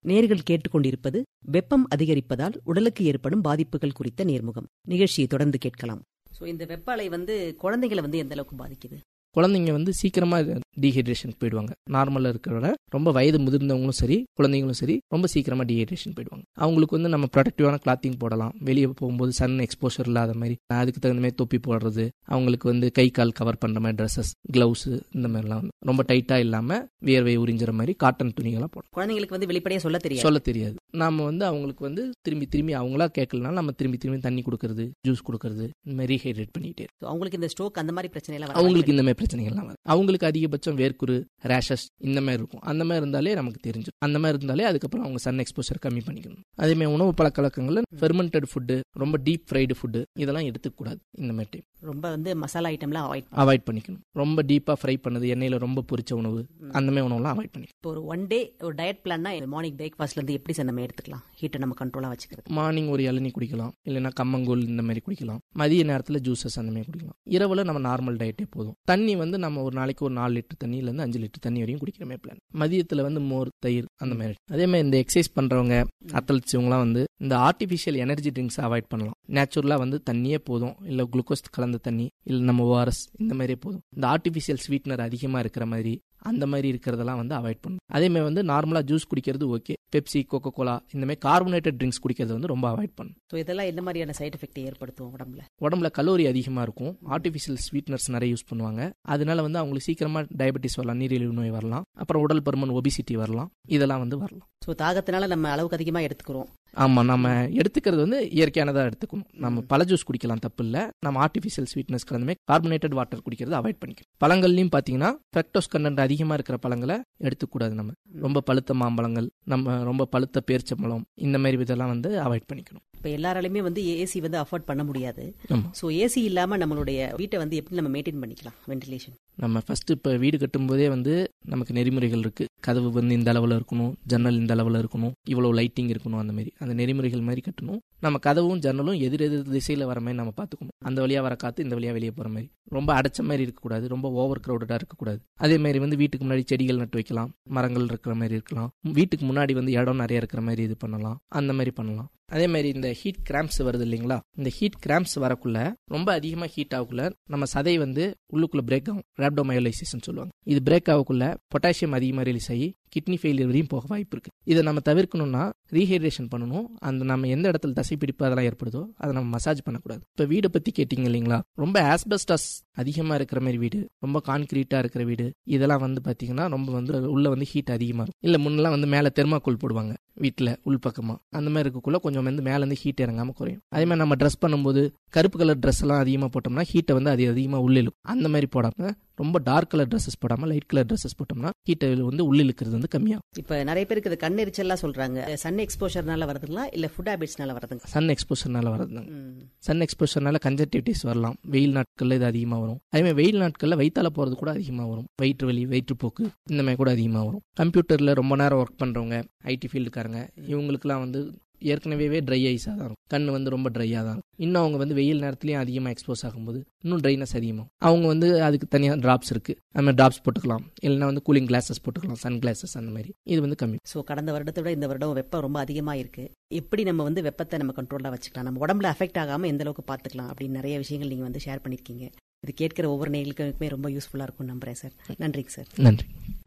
நேர்கள் கேட்டுக்கொண்டிருப்பது வெப்பம் அதிகரிப்பதால் உடலுக்கு ஏற்படும் பாதிப்புகள் குறித்த நேர்முகம் நிகழ்ச்சியை தொடர்ந்து கேட்கலாம் ஸோ இந்த வெப்ப அலை வந்து குழந்தைகளை வந்து எந்த அளவுக்கு பாதிக்குது குழந்தைங்க வந்து சீக்கிரமா டீஹைட்ரேஷன் போயிடுவாங்க நார்மலாக இருக்கிறத ரொம்ப வயது முதிர்ந்தவங்களும் சரி குழந்தைங்களும் சரி ரொம்ப சீக்கிரமா டீஹைட்ரேஷன் போயிடுவாங்க அவங்களுக்கு வந்து நம்ம ப்ரொடக்டிவான கிளாத்திங் போடலாம் வெளியே போகும்போது சன் எக்ஸ்போஷர் இல்லாத மாதிரி அதுக்கு தகுந்த மாதிரி தொப்பி போடுறது அவங்களுக்கு வந்து கை கால் கவர் பண்ற மாதிரி ட்ரெஸ்ஸஸ் கிளவுஸ் இந்த மாதிரிலாம் வந்து ரொம்ப டைட்டா இல்லாம வியர்வை உறிஞ்சுற மாதிரி காட்டன் துணிகளாக போடலாம் குழந்தைங்களுக்கு வந்து வெளிப்படையா சொல்ல தெரியாது சொல்ல தெரியாது நாம வந்து அவங்களுக்கு வந்து திரும்பி திரும்பி அவங்களா கேட்கலனா நம்ம திரும்பி திரும்பி தண்ணி கொடுக்கறது ஜூஸ் கொடுக்கறது இந்த மாதிரி ரீஹைட்ரேட் பண்ணிட்டே So, அவங்களுக்கு இந்த ஸ்ட்ரோக் அந்த மாதிரி பிரச்சனை எல்லாம் அவங்களுக்கு இந்த மாதிரி பிரச்சனைகள்லாம் வரும் அவங்களுக்கு அதிகபட்சம் வேர்க்குரு ரேஷஸ் இந்த மாதிரி இருக்கும் அந்த மாதிரி இருந்தாலே நமக்கு தெரிஞ்சிடும் அந்த மாதிரி இருந்தாலே அதுக்கப்புறம் அவங்க சன் எக்ஸ்போசர் கம்மி பண்ணிக்கணும் அதே மாதிரி உணவு பழக்கவழக்கங்கள்ல ஃபெர்மெண்டட் ஃபுட்டு ரொம்ப டீப் ஃப்ரைடு ஃபுட்டு இதெல்லாம் எடுத்துக்கூடாது இந்த மாதிரி டைம் ரொம்ப வந்து மசாலா ஐட்டம்லாம் அவாய்ட் அவாய்ட் பண்ணிக்கணும் ரொம்ப டீப்பா ஃப்ரை பண்ணது எண்ணெயில ரொம்ப பொரிச்ச உணவு அந்த மாதிரி உணவுலாம் அவாய்ட் பண்ணிக்கணும் இப்போ ஒரு ஒன் டே ஒரு டயட் பிளான்னா மார்னிங் பிரேக்ஃபாஸ்ட்ல இருந்து எப்படி சார் நம்ம எடுத்துக்கலாம் ஹீட்டை நம்ம கண்ட்ரோலா வச்சுக்கிறது மார்னிங் ஒரு இளநீ குடிக்கலாம் இல்லைன்னா கம்மங்கூழ் இந்த மாதிரி குடிக்கலாம் மதிய நேரத்தில் ஜூஸஸ் அந்த மாதிரி குடிக்கலாம் இரவுல நம்ம நார்மல் டயட்டே போதும் தண்ணி வந்து நம்ம ஒரு நாளைக்கு ஒரு நாலு லிட்டர் தண்ணியிலேருந்து அஞ்சு லிட்டர் தண்ணி வரையும் குடிக்கிற மாதிரி பிளான் மதியத்தில் வந்து மோர் தயிர் அந்த மாதிரி அதே மாதிரி இந்த எக்ஸசைஸ் பண்றவங்க அத்லட்ஸ் இவங்கலாம் வந்து இந்த ஆர்டிஃபிஷியல் எனர்ஜி ட்ரிங்க்ஸ் அவாய்ட் பண்ணலாம் நேச்சுரலாக வந்து தண்ணியே போதும் இல்லை குளுக்கோஸ் கலந்த தண்ணி இல்லை நம்ம ஓஆர்எஸ் இந்த மாதிரியே போதும் இந்த ஆர்டிஃபிஷியல் ஸ்வீட்னர் அதிகமாக இருக்கிற மாதிரி அந்த மாதிரி இருக்கிறதெல்லாம் வந்து அவாய்ட் பண்ணணும் அதே மாதிரி வந்து நார்மலாக ஜூஸ் குடிக்கிறது ஓகே பெப்சி கோகோ கோலா இந்த மாதிரி கார்பனேட்டட் ட்ரிங்க்ஸ் குடிக்கிறது வந்து ரொம்ப அவாய்ட் பண்ணணும் ஸோ இதெல்லாம் எந்த மாதிரியான சைடு எஃபெக்ட் ஏற்படுத்தும் உடம்புல உடம்புல கலோரி அதிகமாக இருக்கும் ஆர்டிஃபிஷியல் ஸ்வீட்னர்ஸ் நிறைய யூஸ் பண்ணுவாங்க அதனால வந்து அவங்களுக்கு சீக்கிரமாக டயபெட்டிஸ் வரலாம் நீரிழிவு நோய் வரலாம் அப்புறம் உடல் பருமன் ஒபிசிட்டி வரலாம் இதெல்லாம் வந்து வரலாம் ஸோ தாகத்தினால நம்ம அளவுக்கு அதிகமாக எடுத்துக்கிறோம் ஆமாம் நம்ம எடுத்துக்கிறது வந்து இயற்கையானதாக எடுத்துக்கணும் நம்ம பழ ஜூஸ் குடிக்கலாம் தப்பு இல்லை நம்ம ஆர்டிஃபிஷியல் ஸ்வீட்னஸ் கலந்துமே கார்பனேட்டட் வாட்டர் குடிக்கிறது அவாய்ட் பண்ணிக்கணும் பழங்கள்லையும் பார்த்தீங்கன்னா ஃப்ரக்டோஸ் கண்டென்ட் அதிகமாக இருக்கிற பழங்களை எடுத்துக்கூடாது நம்ம ரொம்ப பழுத்த மாம்பழங்கள் நம்ம ரொம்ப பழுத்த பேர்ச்சம்பழம் இந்த மாதிரி இதெல்லாம் வந்து அவாய்ட் பண்ணிக்கணும் இப்போ எல்லாராலையுமே வந்து ஏசி வந்து அஃபோர்ட் பண்ண முடியாது ஆமாம் ஸோ ஏசி இல்லாமல் நம்மளுடைய வீட்டை வந்து எப்படி நம்ம மெயின்டைன் பண்ணிக்கலாம் வென்டிலேஷன் நம்ம ஃபர்ஸ்ட் இப்போ வீடு கட்டும்போதே வந்து நமக்கு நெறிமுறைகள் இருக்கு கதவு வந்து இந்த அளவில் இருக்கணும் ஜன்னல் இந்த அளவில் இருக்கணும் இவ்வளோ லைட்டிங் இருக்கணும் அந்த மாதிரி அந்த நெறிமுறைகள் மாதிரி கட்டணும் நம்ம கதவும் ஜன்னலும் எதிர் எதிர் திசையில் வர மாதிரி நம்ம பார்த்துக்கணும் அந்த வழியாக வர காற்று இந்த வழியாக வெளியே போகிற மாதிரி ரொம்ப அடைச்ச மாதிரி இருக்கக்கூடாது ரொம்ப ஓவர் க்ரௌடடாக இருக்கக்கூடாது அதே மாதிரி வந்து வீட்டுக்கு முன்னாடி செடிகள் நட்டு வைக்கலாம் மரங்கள் இருக்கிற மாதிரி இருக்கலாம் வீட்டுக்கு முன்னாடி வந்து இடம் நிறைய இருக்கிற மாதிரி இது பண்ணலாம் அந்த மாதிரி பண்ணலாம் அதே மாதிரி இந்த ஹீட் கிராம்ப்ஸ் வருது இல்லைங்களா இந்த ஹீட் கிராம்ப்ஸ் வரக்குள்ள ரொம்ப அதிகமாக ஹீட் ஆகக்குள்ள நம்ம சதை வந்து உள்ளுக்குள்ள பிரேக் ஆகும் ரேப்டோமயோலைசிஸ் சொல்லுவாங்க இது பிரேக் ஆகக்குள்ள பொட்டாசியம் அதிகமாக ரிலீஸ் ஆகி கிட்னி ஃபெயிலியர் வரையும் போக வாய்ப்பு இருக்கு இதை நம்ம தவிர்க்கணும்னா ரீஹைட்ரேஷன் பண்ணணும் அந்த நம்ம எந்த இடத்துல தசைப்பிடிப்பு அதெல்லாம் ஏற்படுதோ அதை நம்ம மசாஜ் பண்ணக்கூடாது இப்போ வீடை பத்தி கேட்டீங்க இல்லைங்களா ரொம்ப ஆஸ்பெஸ்டஸ் அதிகமாக இருக்கிற மாதிரி வீடு ரொம்ப கான்கிரீட்டா இருக்கிற வீடு இதெல்லாம் வந்து பாத்தீங்கன்னா ரொம்ப வந்து உள்ள வந்து ஹீட் அதிகமாக இருக்கும் இல்லை முன்னெல்லாம் வந்து மேலே தெர்மாக்கோல் போடுவாங்க வீட்டில் உள்பக்கமாக அந்த மாதிரி இருக்கக்குள்ள கொஞ்சம் வந்து மேலேருந்து ஹீட் இறங்காமல் குறையும் அதே மாதிரி நம்ம ட்ரெஸ் பண்ணும்போது கருப்பு கலர் ட்ரெஸ் எல்லாம் அதிகமாக போட்டோம்னா ஹீட்டை வந்து அது அதிகமாக உள்ளிழுக்கும் அந்த மாதிரி போடாமல் ரொம்ப டார்க் கலர் ட்ரெஸ்ஸஸ் போடாமல் லைட் கலர் ட்ரெஸ்ஸஸ் போட்டோம்னா ஹீட்டை வந்து உள்ளிழுக்கிறது வந்து கம்மியாகும் இப்போ நிறைய பேருக்கு இது கண் எரிச்சல்லாம் சொல்றாங்க சன் எக்ஸ்போஷர்னால வருதுங்களா இல்ல ஃபுட் ஹேபிட்ஸ்னால வருதுங்க சன் எக்ஸ்போஷர்னால வரதுங்க சன் எக்ஸ்போஷர்னால கன்ஜக்டிவிட்டிஸ் வரலாம் வெயில் நாட்களில் இது அதிகமாக வரும் அதே மாதிரி வெயில் நாட்களில் வயிற்றால போகிறது கூட அதிகமாக வரும் வயிற்று வலி வயிற்றுப்போக்கு இந்த மாதிரி கூட அதிகமாக வரும் கம்ப்யூட்டரில் ரொம்ப நேரம் ஒர்க் பண்ணுறவங்க ஐடி ஃபீல்டுக்காரங்க இவங்களுக்குலாம் வந்து ஏற்கனவே ட்ரை ஐஸாக தான் இருக்கும் கண் வந்து ரொம்ப ட்ரையாக தான் இருக்கும் இன்னும் அவங்க வந்து வெயில் நேரத்துலையும் அதிகமாக எக்ஸ்போஸ் ஆகும்போது இன்னும் ட்ரைனஸ் அதிகமாகும் அவங்க வந்து அதுக்கு தனியாக ட்ராப்ஸ் இருக்குது அந்த மாதிரி ட்ராப்ஸ் போட்டுக்கலாம் இல்லைன்னா வந்து கூலிங் கிளாஸஸ் போட்டுக்கலாம் சன் கிளாஸஸ் அந்த மாதிரி இது வந்து கம்மி ஸோ கடந்த வருடத்தை விட இந்த வருடம் வெப்பம் ரொம்ப அதிகமாக இருக்கு எப்படி நம்ம வந்து வெப்பத்தை நம்ம கண்ட்ரோலாக வச்சுக்கலாம் நம்ம உடம்புல அஃபெக்ட் ஆகாமல் எந்த அளவுக்கு பார்த்துக்கலாம் அப்படின்னு நிறைய விஷயங்கள் நீங்கள் வந்து ஷேர் பண்ணியிருக்கீங்க இது கேட்கிற ஒவ்வொரு நேர்களுக்குமே ரொம்ப யூஸ்ஃபுல்லாக இருக்கும்னு நம்புறேன் சார் நன்றிங்க சார் நன்றி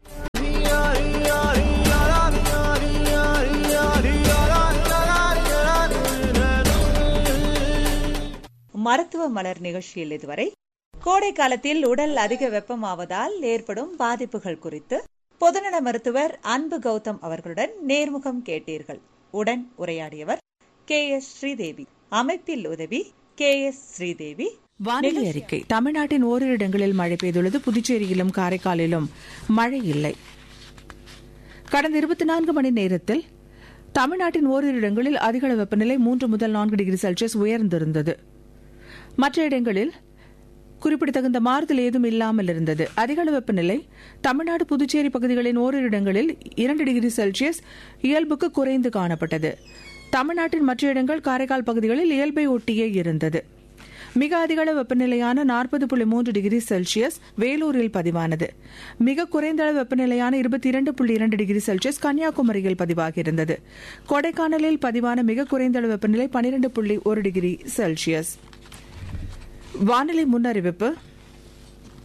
மருத்துவ மலர் நிகழ்ச்சியில் இதுவரை கோடை காலத்தில் உடல் அதிக வெப்பமாவதால் ஏற்படும் பாதிப்புகள் குறித்து பொதுநல மருத்துவர் அன்பு கௌதம் அவர்களுடன் நேர்முகம் கேட்டீர்கள் உடன் உரையாடியவர் கே எஸ் ஸ்ரீதேவி அமைப்பில் உதவி கே எஸ் ஸ்ரீதேவி வானிலை அறிக்கை தமிழ்நாட்டின் ஓரிரு இடங்களில் மழை பெய்துள்ளது புதுச்சேரியிலும் காரைக்காலிலும் மழை இல்லை கடந்த இருபத்தி நான்கு மணி நேரத்தில் தமிழ்நாட்டின் ஓரிரு இடங்களில் அதிகள வெப்பநிலை மூன்று முதல் நான்கு டிகிரி செல்சியஸ் உயர்ந்திருந்தது மற்ற இடங்களில் குறிப்பிடத்தகுந்த மாறுதல் ஏதும் இல்லாமல் இருந்தது அதிகள வெப்பநிலை தமிழ்நாடு புதுச்சேரி பகுதிகளின் ஓரிரு இடங்களில் இரண்டு டிகிரி செல்சியஸ் இயல்புக்கு குறைந்து காணப்பட்டது தமிழ்நாட்டின் மற்ற இடங்கள் காரைக்கால் பகுதிகளில் இயல்பை ஒட்டியே இருந்தது மிக அதிகள வெப்பநிலையான நாற்பது புள்ளி மூன்று டிகிரி செல்சியஸ் வேலூரில் பதிவானது மிக குறைந்த அளவு வெப்பநிலையான இருபத்தி இரண்டு புள்ளி இரண்டு டிகிரி செல்சியஸ் கன்னியாகுமரியில் பதிவாகியிருந்தது கொடைக்கானலில் பதிவான மிக குறைந்த அளவு வெப்பநிலை பனிரெண்டு புள்ளி ஒரு டிகிரி செல்சியஸ் வானிலை முன்னறிவிப்பு